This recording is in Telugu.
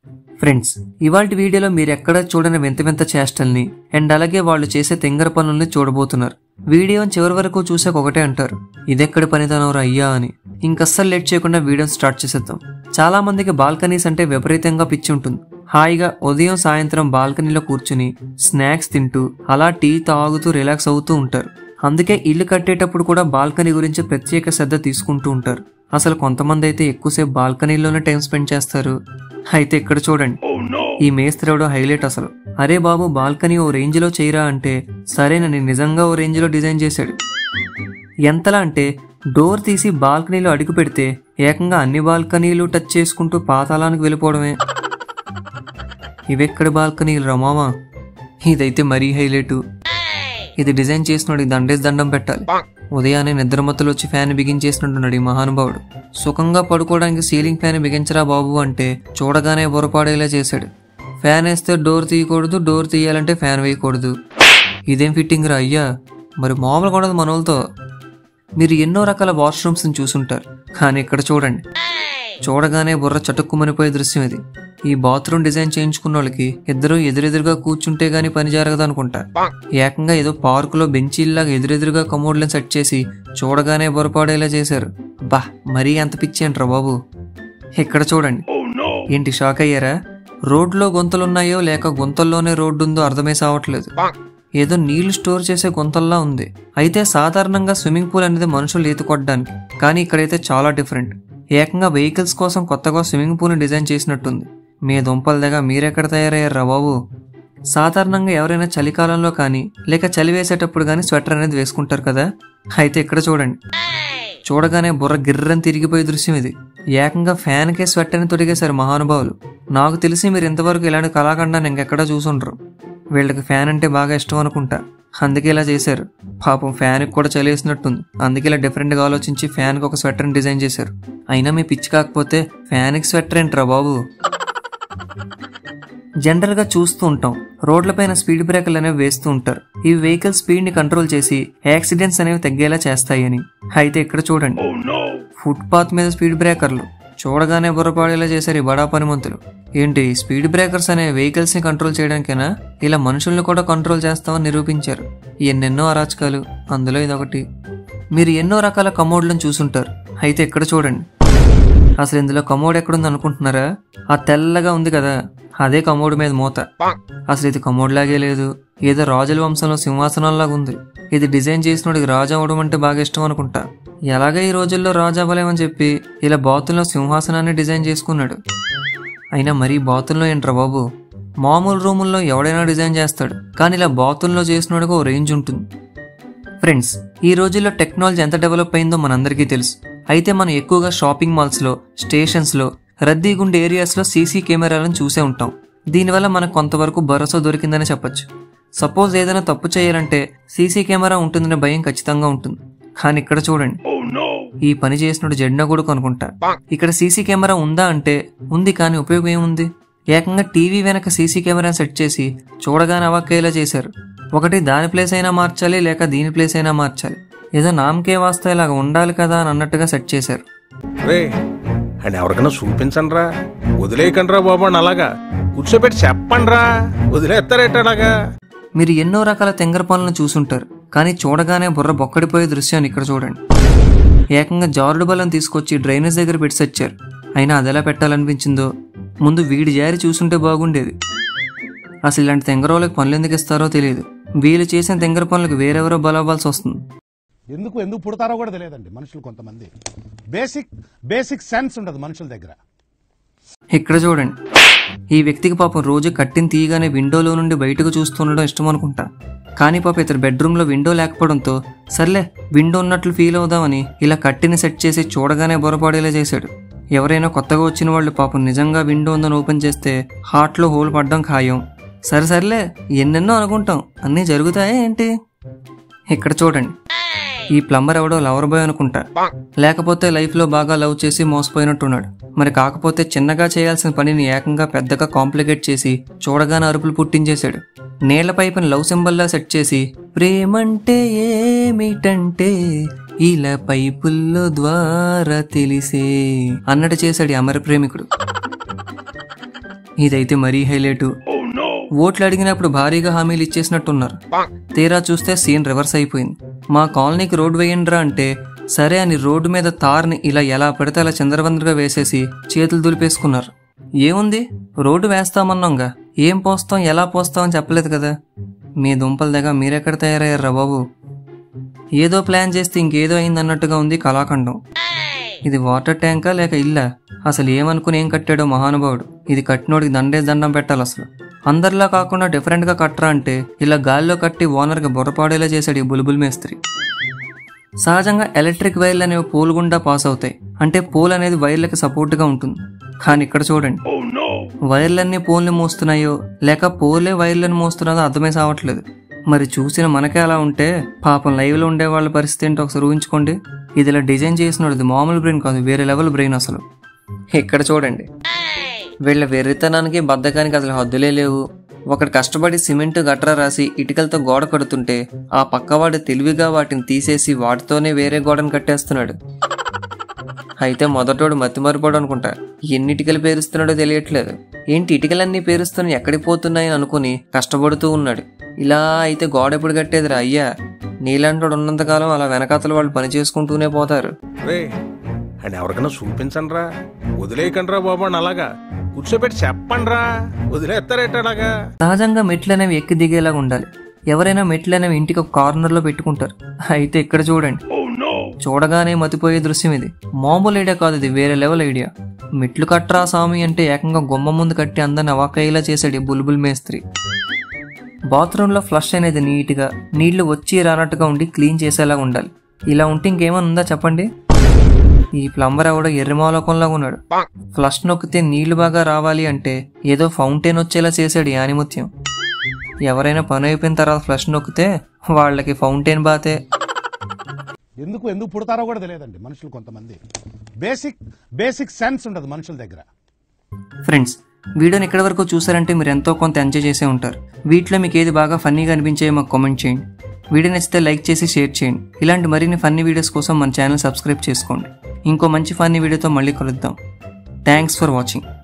ఫ్రెండ్స్ ఇవాళ వీడియోలో మీరు ఎక్కడ చూడని వింత వింత చేష్టల్ని అండ్ అలాగే వాళ్ళు చేసే తింగర పనుల్ని చూడబోతున్నారు వీడియోని చివరి వరకు చూసాక ఒకటే అంటారు ఇదెక్కడి పనితనం అయ్యా అని ఇంకస్సలు లేట్ చేయకుండా వీడియోని స్టార్ట్ చేసేద్దాం చాలా మందికి బాల్కనీస్ అంటే విపరీతంగా పిచ్చి ఉంటుంది హాయిగా ఉదయం సాయంత్రం బాల్కనీలో కూర్చుని స్నాక్స్ తింటూ అలా టీ తాగుతూ రిలాక్స్ అవుతూ ఉంటారు అందుకే ఇల్లు కట్టేటప్పుడు కూడా బాల్కనీ గురించి ప్రత్యేక శ్రద్ధ తీసుకుంటూ ఉంటారు అసలు కొంతమంది అయితే ఎక్కువసేపు బాల్కనీలోనే టైం స్పెండ్ చేస్తారు అయితే ఇక్కడ చూడండి ఈ మేస్త్రి అవడం హైలైట్ అసలు అరే బాబు బాల్కనీ ఓ రేంజ్ లో చేయరా అంటే సరేనని నిజంగా ఓ రేంజ్ లో డిజైన్ చేశాడు ఎంతలా అంటే డోర్ తీసి బాల్కనీలో అడుగు పెడితే ఏకంగా అన్ని బాల్కనీలు టచ్ చేసుకుంటూ పాతాళానికి వెళ్ళిపోవడమే ఇవెక్కడ బాల్కనీలు రమామా ఇదైతే మరీ హైలైట్ ఇది డిజైన్ చేసినోడికి దండేసి దండం పెట్టాలి ఉదయాన్నే నిద్రమత్తులు వచ్చి ఫ్యాన్ బిగించేసినట్టున్నాడు ఈ మహానుభావుడు సుఖంగా పడుకోవడానికి సీలింగ్ ఫ్యాన్ బిగించరా బాబు అంటే చూడగానే బొరపాడేలా చేశాడు ఫ్యాన్ వేస్తే డోర్ తీయకూడదు డోర్ తీయాలంటే ఫ్యాన్ వేయకూడదు ఇదేం ఫిట్టింగ్ రా అయ్యా మరి మామూలుగా ఉండదు మనోళ్ళతో మీరు ఎన్నో రకాల వాష్రూమ్స్ని చూసుంటారు కానీ ఇక్కడ చూడండి చూడగానే బుర్ర చటుక్కుమనిపోయే దృశ్యం ఇది ఈ బాత్రూమ్ డిజైన్ చేయించుకున్న వాళ్ళకి ఇద్దరు ఎదురెదురుగా కూర్చుంటే గానీ పని జరగదు అనుకుంటా ఏకంగా ఏదో పార్కులో బెంచీల్లాగా ఎదురెదురుగా కమోడ్లను సెట్ చేసి చూడగానే బొరపాడేలా చేశారు బా మరీ అంత పిచ్చి అంటారా బాబు ఇక్కడ చూడండి ఏంటి షాక్ అయ్యారా రోడ్లో గుంతలున్నాయో లేక గుంతల్లోనే రోడ్డు ఉందో అర్థమై సావట్లేదు ఏదో నీళ్లు స్టోర్ చేసే గుంతల్లా ఉంది అయితే సాధారణంగా స్విమ్మింగ్ పూల్ అనేది మనుషులు ఈత కొట్టడానికి కానీ ఇక్కడైతే చాలా డిఫరెంట్ ఏకంగా వెహికల్స్ కోసం కొత్తగా స్విమ్మింగ్ పూల్ని డిజైన్ చేసినట్టుంది మీ దుంపల దగ్గర మీరెక్కడ తయారయ్యారా బాబు సాధారణంగా ఎవరైనా చలికాలంలో కానీ లేక చలి వేసేటప్పుడు కానీ స్వెటర్ అనేది వేసుకుంటారు కదా అయితే ఇక్కడ చూడండి చూడగానే బుర్ర గిర్రని తిరిగిపోయే దృశ్యం ఇది ఏకంగా ఫ్యాన్కే స్వెట్టర్ని తొడిగేశారు మహానుభావులు నాకు తెలిసి మీరు ఇంతవరకు ఇలాంటి కళాఖండాన్ని ఇంకెక్కడా చూసుండ్రు వీళ్ళకి ఫ్యాన్ అంటే బాగా ఇష్టం అనుకుంటా అందుకే ఇలా చేశారు పాపం ఫ్యాన్కి కూడా చలేసినట్టుంది అందుకే ఇలా డిఫరెంట్గా ఆలోచించి ఫ్యాన్కి ఒక స్వెటర్ని డిజైన్ చేశారు అయినా మీ పిచ్చి కాకపోతే ఫ్యాన్కి స్వెటర్ ఏంట్రా బాబు జనరల్గా చూస్తూ ఉంటాం రోడ్లపైన స్పీడ్ బ్రేకర్లు అనేవి వేస్తూ ఉంటారు ఈ వెహికల్ స్పీడ్ని కంట్రోల్ చేసి యాక్సిడెంట్స్ అనేవి తగ్గేలా చేస్తాయని అయితే ఇక్కడ చూడండి ఫుట్పాత్ మీద స్పీడ్ బ్రేకర్లు చూడగానే బుర్రపాడేలా చేశారు ఈ బడా పనిమంతులు ఏంటి స్పీడ్ బ్రేకర్స్ అనే వెహికల్స్ ని కంట్రోల్ చేయడానికైనా ఇలా మనుషుల్ని కూడా కంట్రోల్ చేస్తామని నిరూపించారు ఎన్నెన్నో అరాచకాలు అందులో ఇదొకటి మీరు ఎన్నో రకాల కమోడ్లను చూసుంటారు అయితే ఇక్కడ చూడండి అసలు ఇందులో కమోడ్ ఎక్కడుంది అనుకుంటున్నారా ఆ తెల్లగా ఉంది కదా అదే కమోడ్ మీద మూత అసలు ఇది కమోడ్ లాగే లేదు ఏదో రాజుల వంశంలో సింహాసనంలాగా ఉంది ఇది డిజైన్ చేసినోడికి రాజు అవడం అంటే బాగా ఇష్టం అనుకుంటా ఎలాగ ఈ రోజుల్లో రాజు అవ్వలేమని చెప్పి ఇలా బాతుల్లో సింహాసనాన్ని డిజైన్ చేసుకున్నాడు అయినా మరీ బాతుల్లో ఏంట్రా బాబు మామూలు రూముల్లో ఎవడైనా డిజైన్ చేస్తాడు కానీ ఇలా బాతుల్లో చేసినోడికి ఓ రేంజ్ ఉంటుంది ఫ్రెండ్స్ ఈ రోజుల్లో టెక్నాలజీ ఎంత డెవలప్ అయిందో మనందరికీ తెలుసు అయితే మనం ఎక్కువగా షాపింగ్ మాల్స్లో స్టేషన్స్లో రద్దీ గుండె ఏరియాస్లో సీసీ కెమెరాలను చూసే ఉంటాం దీనివల్ల మనకు కొంతవరకు భరోసా దొరికిందని చెప్పొచ్చు సపోజ్ ఏదైనా తప్పు చేయాలంటే సీసీ కెమెరా ఉంటుందనే భయం ఖచ్చితంగా ఉంటుంది కానీ ఇక్కడ చూడండి ఈ పని చేసినప్పుడు జెండా కూడా కొనుక్కుంటా ఇక్కడ సీసీ కెమెరా ఉందా అంటే ఉంది కానీ ఉపయోగం ఏముంది ఏకంగా టీవీ వెనక సీసీ కెమెరా సెట్ చేసి చూడగానే అవాక్కయ్యేలా చేశారు ఒకటి దాని ప్లేస్ అయినా మార్చాలి లేక దీని ప్లేస్ అయినా మార్చాలి ఏదో నామకే వాస్తా ఇలాగ ఉండాలి కదా అని అన్నట్టుగా సెట్ చేశారు రే అండ్ ఎవరికైనా చూపించండి రా వదిలేయకండి రా బాబు అని అలాగా కూర్చోబెట్టి చెప్పండి రా వదిలేస్తారేట అలాగా మీరు ఎన్నో రకాల తెంగర పనులను చూసుంటారు కానీ చూడగానే బుర్ర బొక్కడిపోయే దృశ్యాన్ని ఇక్కడ చూడండి ఏకంగా జారుడు బలం తీసుకొచ్చి డ్రైనేజ్ దగ్గర పెట్టి సచ్చారు అయినా అది ఎలా పెట్టాలనిపించిందో ముందు వీడి జారి చూసుంటే బాగుండేది అసలు ఇలాంటి తెంగరోళ్ళకి పనులు ఎందుకు ఇస్తారో తెలియదు వీళ్ళు చేసిన తెంగర పనులకు వేరెవరో బలవ్వాల్సి వస్తుంది ఎందుకు ఎందుకు పుడతారో కూడా తెలియదండి మనుషులు కొంతమంది బేసిక్ బేసిక్ సెన్స్ ఉండదు మనుషుల దగ్గర ఇక్కడ చూడండి ఈ వ్యక్తికి పాపం రోజు కట్టిన తీయగానే విండోలో నుండి బయటకు చూస్తుండడం ఇష్టం అనుకుంటా కానీ పాప ఇతరు బెడ్రూమ్లో విండో లేకపోవడంతో సర్లే విండో ఉన్నట్లు ఫీల్ అవుదామని ఇలా కట్టిని సెట్ చేసి చూడగానే బొరపాడేలా చేశాడు ఎవరైనా కొత్తగా వచ్చిన వాళ్ళు పాపం నిజంగా విండో ఉందని ఓపెన్ చేస్తే హార్ట్లో హోల్ పడ్డం ఖాయం సరే సర్లే ఎన్నెన్నో అనుకుంటాం అన్నీ జరుగుతాయా ఏంటి ఇక్కడ చూడండి ఈ ప్లంబర్ ఎవడో లవర్ బాయ్ అనుకుంటా లేకపోతే లైఫ్లో బాగా లవ్ చేసి మోసపోయినట్టున్నాడు మరి కాకపోతే చిన్నగా చేయాల్సిన పనిని ఏకంగా పెద్దగా కాంప్లికేట్ చేసి చూడగానే అరుపులు పుట్టించేశాడు నీళ్ల పైపుని లవ్ సింబల్లా సెట్ చేసి ప్రేమంటే ఏమిటంటే ఇలా పైపుల్లో ద్వారా తెలిసే అన్నట్టు చేశాడు ఈ అమర ప్రేమికుడు ఇదైతే మరీ హైలైట్ ఓట్లు అడిగినప్పుడు భారీగా హామీలు ఇచ్చేసినట్టున్నారు తీరా చూస్తే సీన్ రివర్స్ అయిపోయింది మా కాలనీకి రోడ్డు వేయండిరా అంటే సరే అని రోడ్డు మీద తార్ని ఇలా ఎలా పడితే అలా చంద్రబంద్రగా వేసేసి చేతులు దులిపేసుకున్నారు ఏముంది రోడ్డు వేస్తామన్నాంగా ఏం పోస్తాం ఎలా పోస్తాం అని చెప్పలేదు కదా మీ దుంపల దగ్గర మీరెక్కడ తయారయ్యారా బాబు ఏదో ప్లాన్ చేస్తే ఇంకేదో అయింది అన్నట్టుగా ఉంది కళాఖండం ఇది వాటర్ ట్యాంకా లేక ఇల్లా అసలు ఏమనుకుని ఏం కట్టాడో మహానుభావుడు ఇది కట్టినోడికి దండే దండం పెట్టాలి అసలు అందరిలా కాకుండా డిఫరెంట్ గా కట్టరా అంటే ఇలా గాల్లో కట్టి ఓనర్ గా బుర్రపాడేలా చేశాడు ఈ బుల్బుల్ మేస్త్రి సహజంగా ఎలక్ట్రిక్ వైర్లు అనేవి పోల్ గుండా పాస్ అవుతాయి అంటే పోల్ అనేది వైర్లకి సపోర్ట్ గా ఉంటుంది కానీ ఇక్కడ చూడండి వైర్లన్నీ పోల్ని మోస్తున్నాయో లేక పోలే వైర్లను మోస్తున్నదో అర్థమే సావట్లేదు మరి చూసిన మనకే అలా ఉంటే పాపం లైవ్ లో ఉండే వాళ్ళ పరిస్థితి ఏంటో ఒకసారి ఊహించుకోండి ఇది ఇలా డిజైన్ చేసినది మామూలు బ్రెయిన్ కాదు వేరే లెవెల్ బ్రెయిన్ అసలు ఇక్కడ చూడండి వీళ్ళ వెర్రితనానికి బద్ధకానికి అసలు హద్దులే లేవు ఒకడు కష్టపడి సిమెంట్ గట్రా రాసి ఇటుకలతో గోడ కడుతుంటే ఆ పక్కవాడు తెలివిగా వాటిని తీసేసి వాటితోనే వేరే గోడను కట్టేస్తున్నాడు అయితే మొదటోడు మతిమరిపోడు అనుకుంటా ఎన్ని ఇటుకలు పేరుస్తున్నాడో తెలియట్లేదు ఏంటి ఇటుకలన్నీ పేరుస్తున్నాయి ఎక్కడికి పోతున్నాయని అనుకుని కష్టపడుతూ ఉన్నాడు ఇలా అయితే గోడ ఎప్పుడు కట్టేదిరా అయ్యా నీలాంటోడు ఉన్నంతకాలం అలా వెనకాతల వాళ్ళు పని చేసుకుంటూనే పోతారు రే అండ్ ఎవరికైనా చూపించండి రా వదిలేయకండి రా బాబు అని అలాగా కూర్చోబెట్టి చెప్పండి రా వదిలేస్తారేట అలాగా సహజంగా మెట్లు అనేవి ఎక్కి దిగేలాగా ఉండాలి ఎవరైనా మెట్లు అనేవి ఇంటికి ఒక కార్నర్ లో పెట్టుకుంటారు అయితే ఇక్కడ చూడండి చూడగానే మతిపోయే దృశ్యం ఇది మామూలు ఐడియా కాదు ఇది వేరే లెవెల్ ఐడియా మెట్లు కట్టరా స్వామి అంటే ఏకంగా గుమ్మ ముందు కట్టి అందరిని అవాకయ్యేలా చేశాడు ఈ బుల్బుల్ మేస్త్రి బాత్రూంలో ఫ్లష్ అనేది నీట్గా నీళ్లు వచ్చి రానట్టుగా ఉండి క్లీన్ చేసేలా ఉండాలి ఇలా ఉంటే ఇంకేమైనా ఉందా చెప్పండి ఈ ప్లంబర్ ఎవడో ఎర్రమాలోకంలాగా ఉన్నాడు ఫ్లష్ నొక్కితే నీళ్లు బాగా రావాలి అంటే ఏదో ఫౌంటైన్ వచ్చేలా చేశాడు ఈ ఆనిముత్యం ఎవరైనా పని అయిపోయిన తర్వాత ఫ్లష్ నొక్కితే వాళ్ళకి ఫౌంటైన్ బాతే ఎందుకు ఎందుకు పుడతారో కూడా తెలియదండి మనుషులు కొంతమంది బేసిక్ బేసిక్ సెన్స్ ఉండదు మనుషుల దగ్గర ఫ్రెండ్స్ వీడియోని ఎక్కడి వరకు చూసారంటే మీరు ఎంతో కొంత ఎంజాయ్ చేసే ఉంటారు వీటిలో మీకు ఏది బాగా ఫన్నీగా అనిపించే మాకు కామెంట్ చేయండి వీడియో నచ్చితే లైక్ చేసి షేర్ చేయండి ఇలాంటి మరిన్ని ఫన్నీ వీడియోస్ కోసం మన ఛానల్ సబ్స్క్రైబ్ చేసుకోండి ఇంకో మంచి ఫన్నీ వీడియోతో మళ్ళీ కలుద్దాం థ్యాంక్స్ ఫర్ వాచింగ్